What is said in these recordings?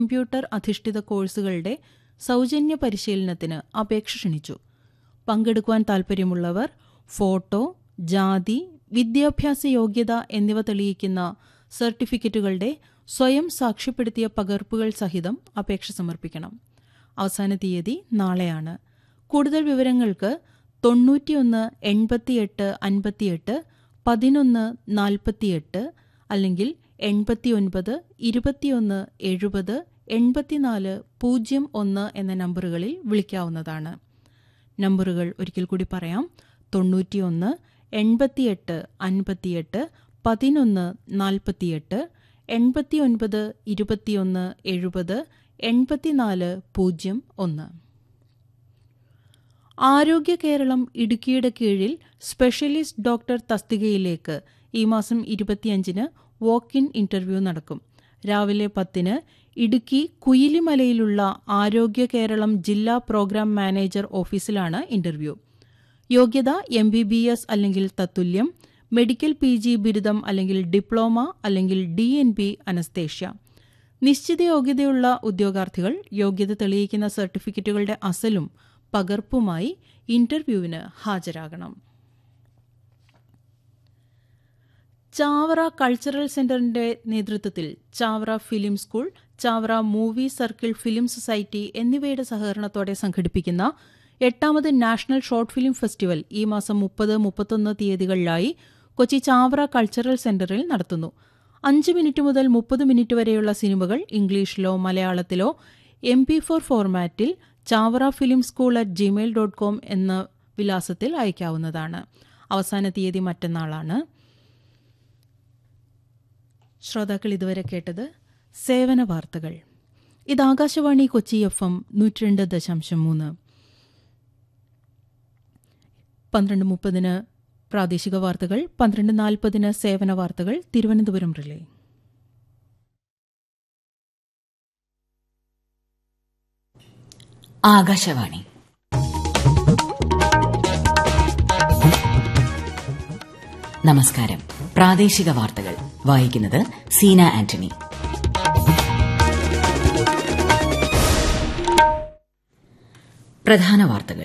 computer അധിഷ്ഠിത കോഴ്സുകളുടെ സൗജന്യ പരിശീലനത്തിന് അപേക്ഷ ക്ഷണിച്ചു പങ്കെടുക്കുവാൻ താൽപ്പര്യമുള്ളവർ ഫോട്ടോ ജാതി വിദ്യാഭ്യാസ യോഗ്യത എന്നിവ തെളിയിക്കുന്ന സർട്ടിഫിക്കറ്റുകളുടെ സ്വയം സാക്ഷ്യപ്പെടുത്തിയ പകർപ്പുകൾ സഹിതം അപേക്ഷ സമർപ്പിക്കണം അവസാന തീയതി നാളെയാണ് കൂടുതൽ വിവരങ്ങൾക്ക് തൊണ്ണൂറ്റിയൊന്ന് എൺപത്തിയെട്ട് അൻപത്തിയെട്ട് പതിനൊന്ന് നാൽപ്പത്തിയെട്ട് അല്ലെങ്കിൽ എൺപത്തിയൊൻപത് ഇരുപത്തിയൊന്ന് എഴുപത് എൺപത്തിനാല് പൂജ്യം ഒന്ന് എന്ന നമ്പറുകളിൽ വിളിക്കാവുന്നതാണ് നമ്പറുകൾ ഒരിക്കൽ കൂടി പറയാം തൊണ്ണൂറ്റിയൊന്ന് എൺപത്തിയെട്ട് അൻപത്തിയെട്ട് പതിനൊന്ന് നാൽപ്പത്തിയെട്ട് എൺപത്തിയൊൻപത് ഇരുപത്തിയൊന്ന് എഴുപത് എൺപത്തിനാല് പൂജ്യം ഒന്ന് ആരോഗ്യ കേരളം ഇടുക്കിയുടെ കീഴിൽ സ്പെഷ്യലിസ്റ്റ് ഡോക്ടർ തസ്തികയിലേക്ക് ഈ മാസം ഇരുപത്തിയഞ്ചിന് വോക്ക് ഇൻ ഇന്റർവ്യൂ നടക്കും രാവിലെ പത്തിന് ഇടുക്കി കുയിലിമലയിലുള്ള ആരോഗ്യ കേരളം ജില്ലാ പ്രോഗ്രാം മാനേജർ ഓഫീസിലാണ് ഇന്റർവ്യൂ യോഗ്യത എം ബി ബി എസ് അല്ലെങ്കിൽ തത്തുല്യം മെഡിക്കൽ പി ജി ബിരുദം അല്ലെങ്കിൽ ഡിപ്ലോമ അല്ലെങ്കിൽ ഡി എൻ ബി അനസ്തേഷ്യ നിശ്ചിത യോഗ്യതയുള്ള ഉദ്യോഗാർത്ഥികൾ യോഗ്യത തെളിയിക്കുന്ന സർട്ടിഫിക്കറ്റുകളുടെ അസലും പകർപ്പുമായി ഇന്റർവ്യൂവിന് ഹാജരാകണം ചാവറ കൾച്ചറൽ സെന്ററിന്റെ നേതൃത്വത്തിൽ Chavara film school Chavara movie circle film society എന്നിവയുടെ സഹകരണത്തോടെ സംഘടിപ്പിക്കുന്ന എട്ടാമത് നാഷണൽ ഷോർട്ട് ഫിലിം ഫെസ്റ്റിവൽ ഈ മാസം മുപ്പത് മുപ്പത്തൊന്ന് തീയതികളിലായി കൊച്ചി ചാവറ കൾച്ചറൽ സെന്ററിൽ നടത്തുന്നു അഞ്ച് മിനിറ്റ് മുതൽ മുപ്പത് മിനിറ്റ് വരെയുള്ള സിനിമകൾ ഇംഗ്ലീഷിലോ മലയാളത്തിലോ എം പി ഫോർ ഫോർമാറ്റിൽ Chavara film school at Gmail dot com എന്ന വിലാസത്തിൽ അയക്കാവുന്നതാണ് അവസാന തീയതി മറ്റന്നാളാണ് ശ്രോതാക്കൾ ഇതുവരെ കേട്ടത് സേവന വാർത്തകൾ ഇത് ആകാശവാണി കൊച്ചി എഫ് എം നൂറ്റിരണ്ട് ദശാംശം മൂന്ന് പന്ത്രണ്ട് മുപ്പതിന് പ്രാദേശിക വാർത്തകൾ പന്ത്രണ്ട് നാൽപ്പതിന് സേവന വാർത്തകൾ തിരുവനന്തപുരം റിലേ ആകാശവാണി നമസ്കാരം പ്രാദേശിക വാർത്തകൾ വായിക്കുന്നത് സീന ആന്റണി പ്രധാന വാർത്തകൾ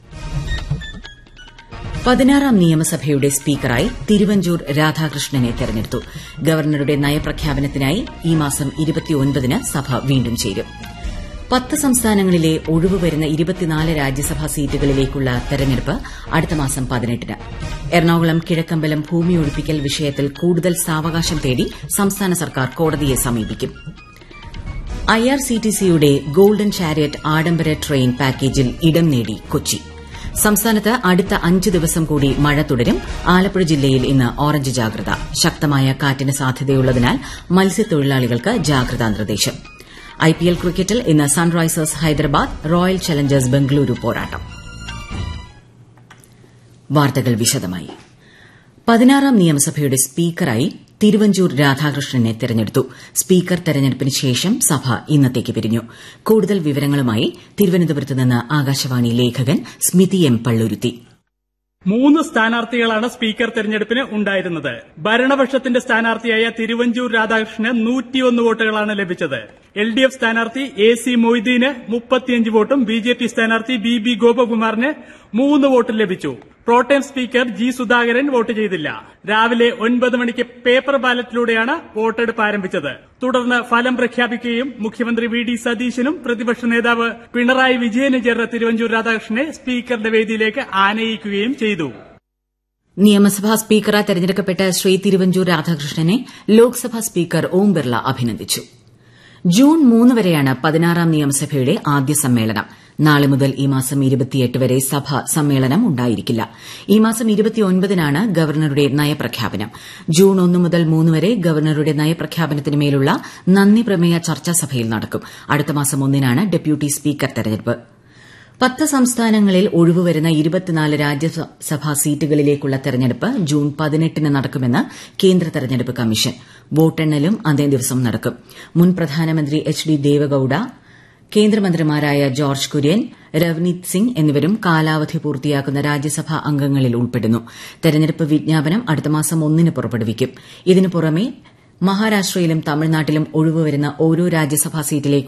പതിനാറാം നിയമസഭയുടെ സ്പീക്കറായി തിരുവഞ്ചൂർ രാധാകൃഷ്ണനെ തെരഞ്ഞെടുത്തു ഗവർണറുടെ നയപ്രഖ്യാപനത്തിനായി ഈ മാസം ഇരുപത്തിയൊൻപതിന് സഭ വീണ്ടും ചേരും പത്ത് സംസ്ഥാനങ്ങളിലെ ഒഴിവ് വരുന്ന ഇരുപത്തിനാല് രാജ്യസഭാ സീറ്റുകളിലേക്കുള്ള തെരഞ്ഞെടുപ്പ് അടുത്ത മാസം പതിനെട്ടിന് എറണാകുളം കിഴക്കമ്പലം ഭൂമി ഒഴിപ്പിക്കൽ വിഷയത്തിൽ കൂടുതൽ സാവകാശം തേടി സംസ്ഥാന സർക്കാർ കോടതിയെ സമീപിക്കും ഐആർസിടിസിയുടെ ഗോൾഡൻ ചാരിയറ്റ് ആഡംബര ട്രെയിൻ പാക്കേജിൽ ഇടം നേടി കൊച്ചി സംസ്ഥാനത്ത് അടുത്ത അഞ്ച് ദിവസം കൂടി മഴ തുടരും ആലപ്പുഴ ജില്ലയിൽ ഇന്ന് ഓറഞ്ച് ജാഗ്രത ശക്തമായ കാറ്റിന് സാധ്യതയുള്ളതിനാൽ മത്സ്യത്തൊഴിലാളികൾക്ക് ജാഗ്രതാ നിർദ്ദേശം ഐപിഎൽ ക്രിക്കറ്റിൽ ഇന്ന് Sunrisers Hyderabad Royal Challengers Bengaluru പോരാട്ടം വാർത്തകൾ വിശദമായി പതിനാറാം നിയമസഭയുടെ സ്പീക്കറായി തിരുവഞ്ചൂർ രാധാകൃഷ്ണനെ തെരഞ്ഞെടുത്തു സ്പീക്കർ തെരഞ്ഞെടുപ്പിന് ശേഷം സഭ ഇന്നത്തേക്ക് പിരിഞ്ഞു കൂടുതൽ വിവരങ്ങളുമായി തിരുവനന്തപുരത്ത് നിന്ന് ആകാശവാണി ലേഖകൻ സ്മിതി എം പള്ളുരുത്തി മൂന്ന് സ്ഥാനാർത്ഥികളാണ് സ്പീക്കർ തെരഞ്ഞെടുപ്പിന് ഉണ്ടായിരുന്നത് ഭരണപക്ഷത്തിന്റെ സ്ഥാനാർത്ഥിയായ തിരുവഞ്ചൂർ രാധാകൃഷ്ണന് നൂറ്റിയൊന്ന് വോട്ടുകളാണ് ലഭിച്ചത് എൽ ഡി എഫ് സ്ഥാനാർത്ഥി എ സി മൊയ്തീന് മുപ്പത്തിയഞ്ച് വോട്ടും ബി ജെ പി സ്ഥാനാർത്ഥി ബി ബി ഗോപകുമാറിന് മൂന്ന് വോട്ടും ലഭിച്ചു പ്രോട്ടേം സ്പീക്കർ ജി സുധാകരൻ വോട്ട് ചെയ്തില്ല രാവിലെ ഒൻപത് മണിക്ക് പേപ്പർ ബാലറ്റിലൂടെയാണ് വോട്ടെടുപ്പ് ആരംഭിച്ചത് തുടർന്ന് ഫലം പ്രഖ്യാപിക്കുകയും മുഖ്യമന്ത്രി വി ഡി സതീശനും പ്രതിപക്ഷ നേതാവ് പിണറായി വിജയനും ചേർന്ന തിരുവഞ്ചൂർ രാധാകൃഷ്ണനെ സ്പീക്കറുടെ വേദിയിലേക്ക് ആനയിക്കുകയും ചെയ്തു നിയമസഭാ സ്പീക്കറായി തെരഞ്ഞെടുക്കപ്പെട്ട ശ്രീ തിരുവഞ്ചൂർ രാധാകൃഷ്ണനെ ലോക്സഭാ സ്പീക്കർ ഓം ബിർള അഭിനന്ദിച്ചു ജൂൺ മൂന്ന് വരെയാണ് പതിനാറാം നിയമസഭയുടെ ആദ്യ സമ്മേളനം നാളെ മുതൽ ഈ മാസം ഇരുപത്തിയെട്ട് വരെ സഭ സമ്മേളനം ഉണ്ടായിരിക്കില്ല ഈ മാസം ഇരുപത്തിയൊൻപതിനാണ് ഗവർണറുടെ നയപ്രഖ്യാപനം ജൂൺ ഒന്ന് മുതൽ മൂന്ന് വരെ ഗവർണറുടെ നയപ്രഖ്യാപനത്തിന് മേലുള്ള നന്ദി പ്രമേയ ചർച്ചാ സഭയിൽ നടക്കും അടുത്ത മാസം ഒന്നിനാണ് ഡെപ്യൂട്ടി സ്പീക്കർ തെരഞ്ഞെടുപ്പ് പത്ത് സംസ്ഥാനങ്ങളിൽ ഒഴിവുവരുന്ന ഇരുപത്തിനാല് രാജ്യസഭാ സീറ്റുകളിലേക്കുള്ള തെരഞ്ഞെടുപ്പ് ജൂൺ പതിനെട്ടിന് നടക്കുമെന്ന് കേന്ദ്ര തെരഞ്ഞെടുപ്പ് കമ്മീഷൻ വോട്ടെണ്ണലും അതേ ദിവസം നടക്കും മുൻ പ്രധാനമന്ത്രി എച്ച് ഡി ദേവഗൌഡ കേന്ദ്രമന്ത്രിമാരായ ജോർജ് കുര്യൻ രവ്നീത് സിംഗ് എന്നിവരും കാലാവധി പൂർത്തിയാക്കുന്ന രാജ്യസഭാ അംഗങ്ങളിൽ ഉൾപ്പെടുന്നു തെരഞ്ഞെടുപ്പ് വിജ്ഞാപനം അടുത്ത മാസം ഒന്നിന് പുറപ്പെടുവിക്കും ഇതിനു പുറമെ മഹാരാഷ്ട്രയിലും തമിഴ്നാട്ടിലും ഒഴിവുവരുന്ന ഓരോ രാജ്യസഭാ സീറ്റിലേക്കും